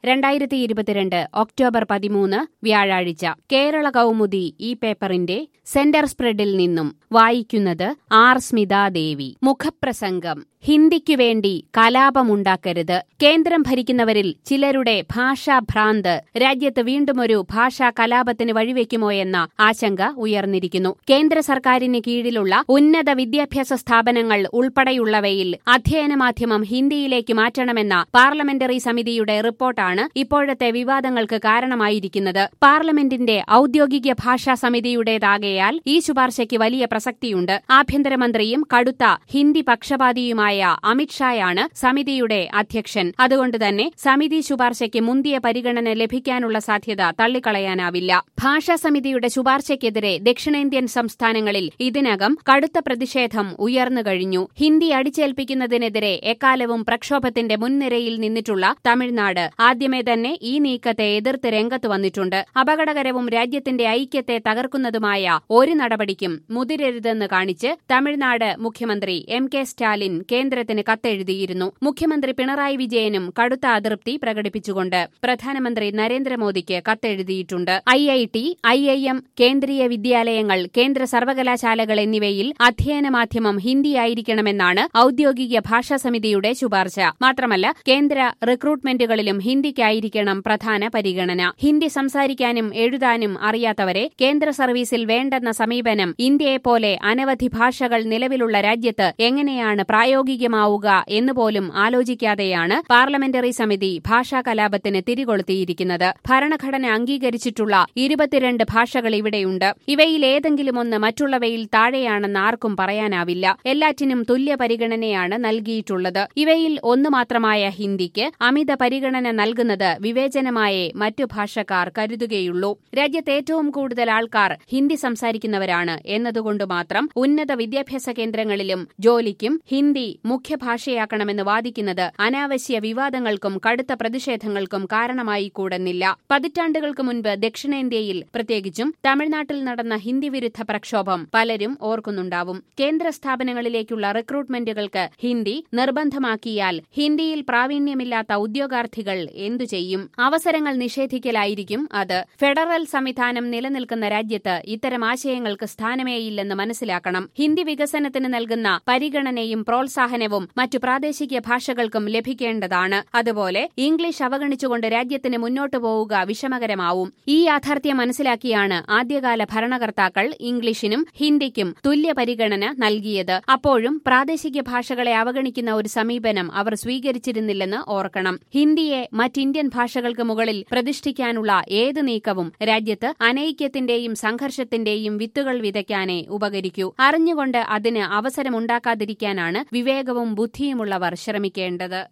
രണ്ടായിരത്തി ഇരുപത്തിരണ്ട് ഒക്ടോബർ പതിമൂന്ന് വ്യാഴാഴ്ച കേരള കൗമുദി ഈ പേപ്പറിന്റെ സെന്റർ സ്പ്രെഡിൽ നിന്നും വായിക്കുന്നത് ആർ സ്മിതാദേവി മുഖപ്രസംഗം ഹിന്ദിക്കു വേണ്ടി കലാപമുണ്ടാക്കരുത് കേന്ദ്രം ഭരിക്കുന്നവരിൽ ചിലരുടെ ഭാഷാഭ്രാന്ത് രാജ്യത്ത് വീണ്ടുമൊരു ഭാഷാ കലാപത്തിന് വഴിവെക്കുമോ എന്ന ആശങ്ക ഉയർന്നിരിക്കുന്നു കേന്ദ്ര സർക്കാരിന് കീഴിലുള്ള ഉന്നത വിദ്യാഭ്യാസ സ്ഥാപനങ്ങൾ ഉൾപ്പെടെയുള്ളവയിൽ അധ്യയന മാധ്യമം ഹിന്ദിയിലേക്ക് മാറ്റണമെന്ന പാർലമെന്ററി സമിതിയുടെ റിപ്പോർട്ടാണ് ഇപ്പോഴത്തെ വിവാദങ്ങൾക്ക് കാരണമായിരിക്കുന്നത് പാർലമെന്റിന്റെ ഔദ്യോഗിക ഭാഷാ സമിതിയുടേതാകയാൽ ഈ ശുപാർശയ്ക്ക് വലിയ പ്രസക്തിയുണ്ട് ആഭ്യന്തരമന്ത്രിയും കടുത്ത ഹിന്ദി പക്ഷപാതിയുമായ അമിത്ഷായാണ് സമിതിയുടെ അധ്യക്ഷൻ അതുകൊണ്ട് തന്നെ സമിതി ശുപാർശയ്ക്ക് മുന്തിയ പരിഗണന ലഭിക്കാനുള്ള സാധ്യത തള്ളിക്കളയാനാവില്ല ഭാഷാ സമിതിയുടെ ശുപാർശയ്ക്കെതിരെ ദക്ഷിണേന്ത്യൻ സംസ്ഥാനങ്ങളിൽ ഇതിനകം കടുത്ത പ്രതിഷേധം ഉയർന്നു കഴിഞ്ഞു ഹിന്ദി അടിച്ചേൽപ്പിക്കുന്നതിനെതിരെ എക്കാലവും പ്രക്ഷോഭത്തിന്റെ മുൻനിരയിൽ നിന്നിട്ടുള്ള തമിഴ്നാട് ആദ്യമേ തന്നെ ഈ നീക്കത്തെ എതിർത്ത് രംഗത്ത് വന്നിട്ടുണ്ട് അപകടകരവും രാജ്യത്തിന്റെ ഐക്യത്തെ തകർക്കുന്നതുമായ ഒരു നടപടിക്കും മുതിരരുതെന്ന് കാണിച്ച് തമിഴ്നാട് മുഖ്യമന്ത്രി എം കെ സ്റ്റാലിൻ കേന്ദ്രത്തിന് കത്തെഴുതിയിരുന്നു മുഖ്യമന്ത്രി പിണറായി വിജയനും കടുത്ത അതൃപ്തി പ്രകടിപ്പിച്ചുകൊണ്ട് പ്രധാനമന്ത്രി നരേന്ദ്രമോദിക്ക് കത്തെഴുതിയിട്ടുണ്ട് I I T I I M കേന്ദ്രീയ വിദ്യാലയങ്ങൾ കേന്ദ്ര സർവകലാശാലകൾ എന്നിവയിൽ അധ്യയന മാധ്യമം ഹിന്ദിയായിരിക്കണമെന്നാണ് ഔദ്യോഗിക ഭാഷാ സമിതിയുടെ ശുപാർശ മാത്രമല്ല കേന്ദ്ര റിക്രൂട്ട്മെന്റുകളിലും ഹിന്ദിക്കായിരിക്കണം പ്രധാന പരിഗണന ഹിന്ദി സംസാരിക്കാനും എഴുതാനും അറിയാത്തവരെ കേന്ദ്ര സർവീസിൽ വേണ്ടെന്ന സമീപനം ഇന്ത്യയെപ്പോലെ അനവധി ഭാഷകൾ നിലവിലുള്ള രാജ്യത്ത് എങ്ങനെയാണ് പ്രായോഗികമാവുക എന്നുപോലും ആലോചിക്കാതെയാണ് പാർലമെന്ററി സമിതി ഭാഷാ കലാപത്തിന് തിരികൊളുത്തിയിരിക്കുന്നത് ഭരണഘടന അംഗീകരിച്ചിട്ടുള്ള ഇരുപത്തിരണ്ട് ഭാഷകൾ ഇവിടെയുണ്ട് ഇവയിൽ ഏതെങ്കിലും ഒന്ന് മറ്റുള്ളവയിൽ താഴെയാണെന്ന് ആർക്കും പറയാനാവില്ല എല്ലാറ്റിനും തുല്യ പരിഗണനയാണ് നൽകിയിട്ടുള്ളത് ഇവയിൽ ഒന്നു മാത്രമായ ഹിന്ദിക്ക് അമിത പരിഗണന നൽകുന്നത് വിവേചനമായേ മറ്റു ഭാഷക്കാർ കരുതുകയുള്ളൂ രാജ്യത്ത് ഏറ്റവും കൂടുതൽ ആൾക്കാർ ഹിന്ദി സംസാരിക്കുന്നവരാണ് എന്നതുകൊണ്ട് മാത്രം ഉന്നത വിദ്യാഭ്യാസ കേന്ദ്രങ്ങളിലും ജോലിക്കും ഹിന്ദി മുഖ്യഭാഷയാക്കണമെന്ന് വാദിക്കുന്നത് അനാവശ്യ വിവാദങ്ങൾക്കും കടുത്ത പ്രതിഷേധങ്ങൾക്കും കാരണമായി കൂടുന്നില്ല പതിറ്റാണ്ടുകൾക്ക് മുൻപ് ദക്ഷിണേന്ത്യയിൽ പ്രത്യേകിച്ചും തമിഴ്നാട്ടിൽ നടന്ന ഹിന്ദി വിരുദ്ധ പ്രക്ഷോഭം പലരും ഓർക്കുന്നുണ്ടാവും കേന്ദ്ര സ്ഥാപനങ്ങളിലേക്കുള്ള റിക്രൂട്ട്മെന്റുകൾക്ക് ഹിന്ദി നിർബന്ധമാക്കിയാൽ ഹിന്ദിയിൽ പ്രാവീണ്യമില്ലാത്ത ഉദ്യോഗാർത്ഥികൾ എന്തു ചെയ്യും അവസരങ്ങൾ നിഷേധിക്കലായിരിക്കും അത് ഫെഡറൽ സംവിധാനം നിലനിൽക്കുന്ന രാജ്യത്ത് ഇത്തരം ആശയങ്ങൾക്ക് സ്ഥാനമേയില്ലെന്ന് മനസ്സിലാക്കണം ഹിന്ദി വികസനത്തിന് നൽകുന്ന പരിഗണനയും പ്രോത്സാഹനവും മറ്റു പ്രാദേശിക ഭാഷകൾക്കും ലഭിക്കേണ്ടതാണ് അതുപോലെ ഇംഗ്ലീഷ് അവഗണിച്ചുകൊണ്ട് രാജ്യത്തിന് മുന്നോട്ടു പോവുക വിഷമകരമാവും ഈ യാഥാർത്ഥ്യം മനസ്സിലാക്കിയാണ് ആദ്യകാല ഭരണകർത്താക്കൾ ഇംഗ്ലീഷിനും ഹിന്ദിക്കും തുല്യ പരിഗണന നൽകിയത് അപ്പോഴും പ്രാദേശിക ഭാഷകളെ അവഗണിക്കുന്ന ഒരു സമീപനം അവർ സ്വീകരിച്ചിരുന്നില്ലെന്ന് ഓർക്കണം ഹിന്ദിയെ മറ്റിന്ത്യൻ ഭാഷകൾക്ക് മുകളിൽ പ്രതിഷ്ഠിക്കാനുള്ള ഏത് നീക്കവും രാജ്യത്ത് അനൈക്യത്തിന്റെയും സംഘർഷത്തിന്റെയും വിത്തുകൾ വിതയ്ക്കാനേ ഉപകരിക്കൂ അറിഞ്ഞുകൊണ്ട് അതിന് അവസരമുണ്ടാക്കാതിരിക്കാനാണ് വിവേകവും ബുദ്ധിയുമുള്ളവർ ശ്രമിക്കേണ്ടത്